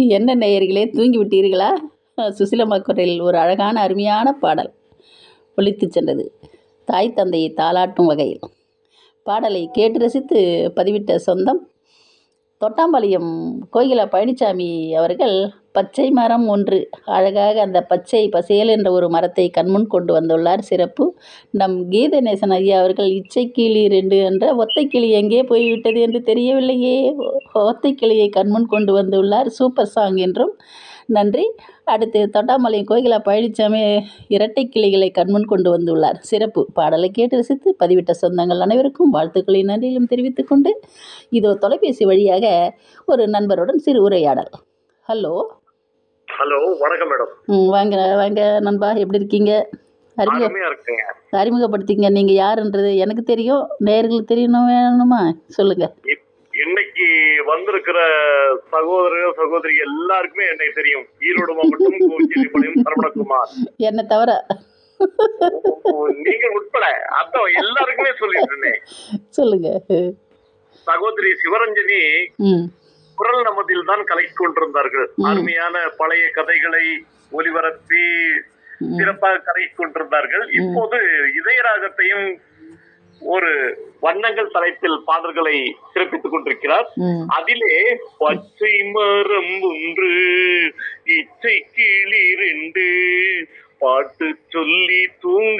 என்ன நேயர்களே தூங்கி விட்டீர்களா சுசிலம்மா குரலில் ஒரு அழகான அருமையான பாடல் ஒலித்துச் சென்றது தாய் தந்தையை தாளாட்டும் வகையில் பாடலை கேட்டு ரசித்து பதிவிட்ட சொந்தம் தொட்டாம்பாளையம் கோகிலா பழனிசாமி அவர்கள் பச்சை மரம் ஒன்று அழகாக அந்த பச்சை பசேல் என்ற ஒரு மரத்தை கண்முன் கொண்டு வந்துள்ளார் சிறப்பு நம் கீதநேசன் ஐயா அவர்கள் இச்சை கிளி ரெண்டு என்ற ஒத்தை கிளி எங்கே போய்விட்டது என்று தெரியவில்லையே ஒத்தை கிளியை கண்முன் கொண்டு வந்துள்ளார் சூப்பர் சாங் என்றும் நன்றி அடுத்து தொட்டாம்பாளையம் கோகிலா பழனிசாமி இரட்டை கிளிகளை கண்முன் கொண்டு வந்துள்ளார் சிறப்பு பாடலை கேட்டு ரசித்து பதிவிட்ட சொந்தங்கள் அனைவருக்கும் வாழ்த்துக்களை நன்றியிலும் தெரிவித்துக் கொண்டு இதோ தொலைபேசி வழியாக ஒரு நண்பருடன் சிறு உரையாடல் ஹலோ ஹலோ வணக்கம் மேடம் ம் வாங்க வாங்க நண்பா எப்படி இருக்கீங்க அறிமுக அருமையா இருக்குங்க அறிமுகப்படுத்திங்க நீங்கள் யாருன்றது எனக்கு தெரியும் நேர்களுக்கு தெரியணும் வேணுமா சொல்லுங்கள் இ- இன்னைக்கு வந்திருக்கிற சகோதரர் சகோதரி எல்லாருக்குமே என்னை தெரியும் ஈரோடு மாவட்டம் கோச்சிலிப்பாளையம் சரவணகுமார் என்னை தவிர ஓ, நீங்க உட்பட அதான் எல்லாருக்குமே சொல்லிட்டு இருந்தேன் சொல்லுங்கள் சகோதரி சிவரஞ்சனி ம் குரல் நமதில் தான் கலக்கி கொண்டிருந்தார்கள் அருமையான பழைய கதைகளை ஒலிபரப்பி சிறப்பாக கலக்கி கொண்டிருந்தார்கள் இப்போது இதயராகத்தையும் ஒரு வண்ணங்கள் தலைப்பில் பாடல்களை சிறப்பித்துக் கொண்டிருக்கிறார் ம் அதிலே பச்சை மரம் ஒன்று இச்சை கிளி ரெண்டு பாட்டு சொல்லி தூங்க